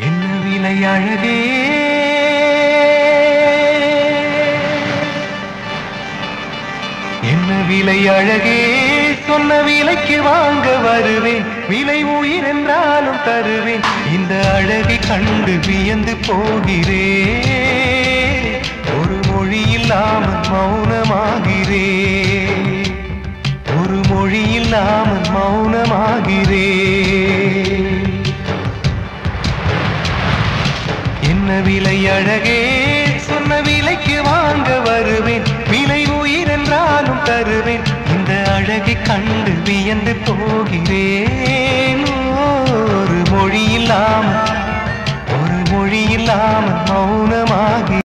என்ன விலை அழகே என்ன விலை அழகே சொன்ன விலைக்கு வாங்க வருவேன் விலை உயிர் என்றாலும் தருவேன் இந்த அழகை கண்டு வியந்து போகிறேன் ஒரு மொழி இல்லாமல் மௌனமாகிறேன் ஒரு மொழி இல்லாமல் மௌனமாகிறேன் என்ன விலை அழகே சொன்ன விலைக்கு வாங்க வருவேன் விலை உயிர் என்றாலும் தருவேன் இந்த அழகை கண்டு வியந்து போகிறேன் ஒரு மொழி இல்லாமல் ஒரு மொழி இல்லாமல் மௌனமாகி